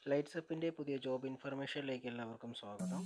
lights അപ്പിൻ്റെ പുതിയ job ഇൻഫർമേഷനിലേക്ക് എല്ലാവർക്കും സ്വാഗതം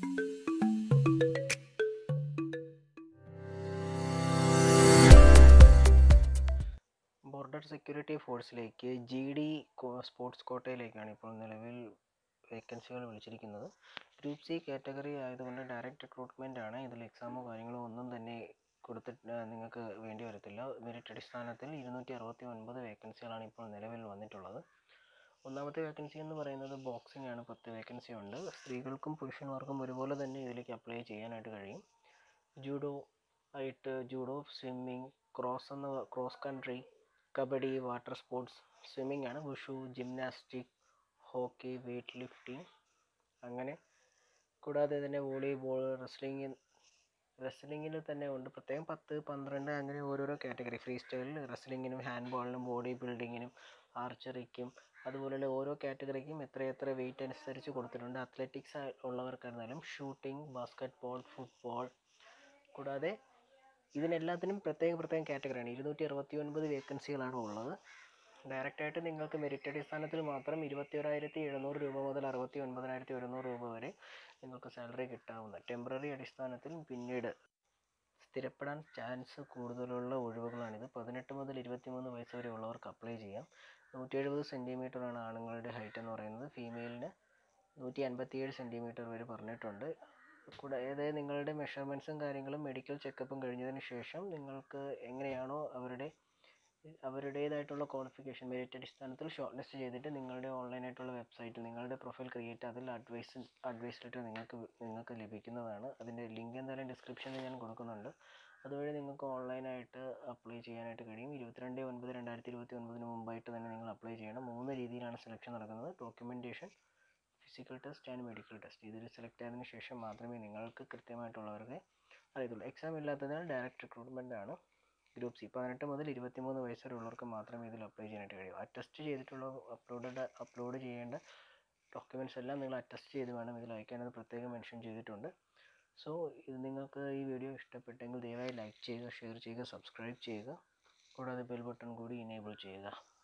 ബോർഡർ സെക്യൂരിറ്റി ഫോഴ്സിലേക്ക് ജി ഡി സ്പോർട്സ് കോട്ടയിലേക്കാണ് ഇപ്പോൾ നിലവിൽ വേക്കൻസികൾ വിളിച്ചിരിക്കുന്നത് ഗ്രൂപ്പ് സി കാറ്റഗറി ആയതുകൊണ്ട് ഡയറക്റ്റ് റിക്രൂട്ട്മെൻ്റ് ആണ് ഇതിൽ എക്സാമോ കാര്യങ്ങളോ ഒന്നും തന്നെ കൊടുത്തിട്ട് നിങ്ങൾക്ക് വേണ്ടി വരത്തില്ല മെറിറ്റ് അടിസ്ഥാനത്തിൽ ഇരുന്നൂറ്റി അറുപത്തി ഒൻപത് വേക്കൻസികളാണ് ഇപ്പോൾ നിലവിൽ വന്നിട്ടുള്ളത് ഒന്നാമത്തെ വേക്കൻസി എന്ന് പറയുന്നത് ബോക്സിംഗ് ആണ് പത്ത് വേക്കൻസി ഉണ്ട് സ്ത്രീകൾക്കും പുരുഷന്മാർക്കും ഒരുപോലെ തന്നെ ഇതിലേക്ക് അപ്ലൈ ചെയ്യാനായിട്ട് കഴിയും ജൂഡോ ആയിട്ട് ജൂഡോ സ്വിമ്മിങ് ക്രോസ് എന്ന cross country kabaddi water sports swimming ആണ് wushu gymnastic hockey weight lifting അങ്ങനെ കൂടാതെ തന്നെ വോളിബോൾ റെസ്ലിംഗ് റെസ്ലിങ്ങിൽ തന്നെ ഉണ്ട് പ്രത്യേകം പത്ത് പന്ത്രണ്ട് അങ്ങനെ ഓരോരോ കാറ്റഗറി ഫ്രീ സ്റ്റൈലിൽ റെസ്ലിങ്ങിനും ഹാൻഡ് ബോളിനും ബോഡി ബിൽഡിങ്ങിനും ആർച്ചറിക്കും അതുപോലെയുള്ള ഓരോ കാറ്റഗറിക്കും എത്ര എത്ര വെയിറ്റ് അനുസരിച്ച് കൊടുത്തിട്ടുണ്ട് അത്ലറ്റിക്സ് ഉള്ളവർക്കായിരുന്നാലും ഷൂട്ടിംഗ് ബാസ്ക്കറ്റ് ബോൾ ഫുട്ബോൾ കൂടാതെ ഇതിനെല്ലാത്തിനും പ്രത്യേക പ്രത്യേകം കാറ്റഗറിയാണ് ഇരുന്നൂറ്റി അറുപത്തി ഒൻപത് വേക്കൻസികളാണ് ഉള്ളത് ഡയറക്റ്റായിട്ട് നിങ്ങൾക്ക് മെറിറ്റ് അടിസ്ഥാനത്തിൽ മാത്രം ഇരുപത്തി ഒരായിരത്തി എഴുന്നൂറ് രൂപ മുതൽ അറുപത്തി ഒൻപതിനായിരത്തി ഒരുന്നൂറ് രൂപ വരെ നിങ്ങൾക്ക് സാലറി കിട്ടാവുന്ന ടെമ്പററി അടിസ്ഥാനത്തിൽ പിന്നീട് സ്ഥിരപ്പെടാൻ ചാൻസ് കൂടുതലുള്ള ഒഴിവുകളാണിത് പതിനെട്ട് മുതൽ ഇരുപത്തിമൂന്ന് വയസ്സ് വരെ ഉള്ളവർക്ക് അപ്ലൈ ചെയ്യാം നൂറ്റി എഴുപത് സെൻറ്റിമീറ്ററാണ് ആണുങ്ങളുടെ ഹൈറ്റ് എന്ന് പറയുന്നത് ഫീമെയിലിന് നൂറ്റി അൻപത്തിയേഴ് സെൻറ്റിമീറ്റർ വരെ പറഞ്ഞിട്ടുണ്ട് കൂടാതെ നിങ്ങളുടെ മെഷർമെൻറ്റ്സും കാര്യങ്ങളും മെഡിക്കൽ ചെക്കപ്പും കഴിഞ്ഞതിന് ശേഷം നിങ്ങൾക്ക് എങ്ങനെയാണോ അവരുടെ അവരുടേതായിട്ടുള്ള ക്വാളിഫിക്കേഷൻ മെറിറ്റ് അടിസ്ഥാനത്തിൽ ഷോർട്ട് ലിസ്റ്റ് ചെയ്തിട്ട് നിങ്ങളുടെ ഓൺലൈനായിട്ടുള്ള വെബ്സൈറ്റിൽ നിങ്ങളുടെ പ്രൊഫൈൽ ക്രിയേറ്റ് അതിൽ അഡ്വൈസ് അഡ്വൈസ് ലെറ്റർ നിങ്ങൾക്ക് നിങ്ങൾക്ക് ലഭിക്കുന്നതാണ് അതിൻ്റെ ലിങ്ക് എന്തായാലും ഡിസ്ക്രിപ്ഷനിൽ ഞാൻ കൊടുക്കുന്നുണ്ട് അതുവഴി നിങ്ങൾക്ക് ഓൺലൈനായിട്ട് അപ്ലൈ ചെയ്യാനായിട്ട് കഴിയും ഇരുപത്തിരണ്ട് ഒൻപത് രണ്ടായിരത്തി ഇരുപത്തി ഒൻപതിന് മുമ്പായിട്ട് തന്നെ നിങ്ങൾ അപ്ലൈ ചെയ്യണം മൂന്ന് രീതിയിലാണ് സെലക്ഷൻ നടക്കുന്നത് documentation physical test and medical test ഇതിൽ സെലക്ട് ആയതിനു ശേഷം മാത്രമേ നിങ്ങൾക്ക് കൃത്യമായിട്ടുള്ളവർക്ക് അറിയത്തുള്ളൂ എക്സാം ഇല്ലാത്തതിനാൽ ഡയറക്റ്റ് റിക്രൂട്ട്മെൻ്റ് ആണ് ഗ്രൂപ്പ് സി പതിനെട്ട് മുതൽ ഇരുപത്തിമൂന്ന് വയസ്സ് വരെ ഉള്ളവർക്ക് മാത്രമേ ഇതിൽ അപ്ലൈ ചെയ്യാനായിട്ട് കഴിയൂ അറ്റസ്റ്റ് ചെയ്തിട്ടുള്ള അപ്ലോഡ് അപ്ലോഡ് ചെയ്യേണ്ട ഡോക്യുമെൻറ്റ്സ് എല്ലാം നിങ്ങൾ അറ്റസ്റ്റ് ചെയ്ത് വേണം ഇതിൽ അയക്കാനെന്ന് പ്രത്യേകം മെൻഷൻ ചെയ്തിട്ടുണ്ട് സോ ഇത് നിങ്ങൾക്ക് ഈ വീഡിയോ ഇഷ്ടപ്പെട്ടെങ്കിൽ ദയവായി ലൈക്ക് ചെയ്യുക ഷെയർ ചെയ്യുക സബ്സ്ക്രൈബ് ചെയ്യുക കൂടാതെ ബെൽ ബട്ടൺ കൂടി ഇനേബിൾ ചെയ്യുക